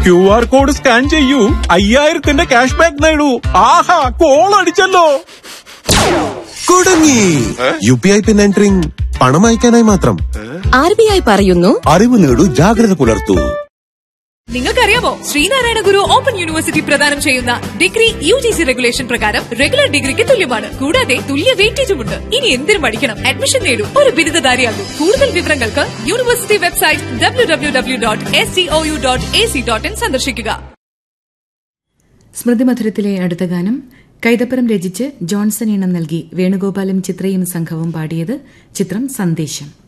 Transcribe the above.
Q R code scan ചെയ്യൂ അയ്യായിരത്തിന്റെ cash back നേടൂ ആഹാ call അടിച്ചല്ലോ കുടുങ്ങി U P I pin entering പണം അയക്കാനായി മാത്രം ആർ ബി ഐ പറയുന്നു അറിവ് നേടൂ ജാഗ്രത പുലർത്തൂ നിങ്ങൾക്കറിയാമോ ശ്രീനാരായണ ഗുരു ഓപ്പൺ യൂണിവേഴ്സിറ്റി പ്രദാനം ചെയ്യുന്ന degree U G C regulation പ്രകാരം റെഗുലർ ഡിഗ്രിക്ക് തുല്യമാണ് കൂടാതെ തുല്യ വെയിറ്റേജുമുണ്ട് ഇനി എന്തിനും പഠിക്കണം അഡ്മിഷൻ നേടൂ ഒരു ബിരുദധാരിയാകൂ കൂടുതൽ വിവരങ്ങൾക്ക് university website W W W dot S C O U dot A C dot in സന്ദർശിക്കുക സ്മൃതിമധുരത്തിലെ അടുത്ത ഗാനം കൈതപ്പുറം രചിച്ച് ജോൺസൺ ഈണം നൽകി വേണുഗോപാലും ചിത്രയും സംഘവും പാടിയത് ചിത്രം സന്ദേശം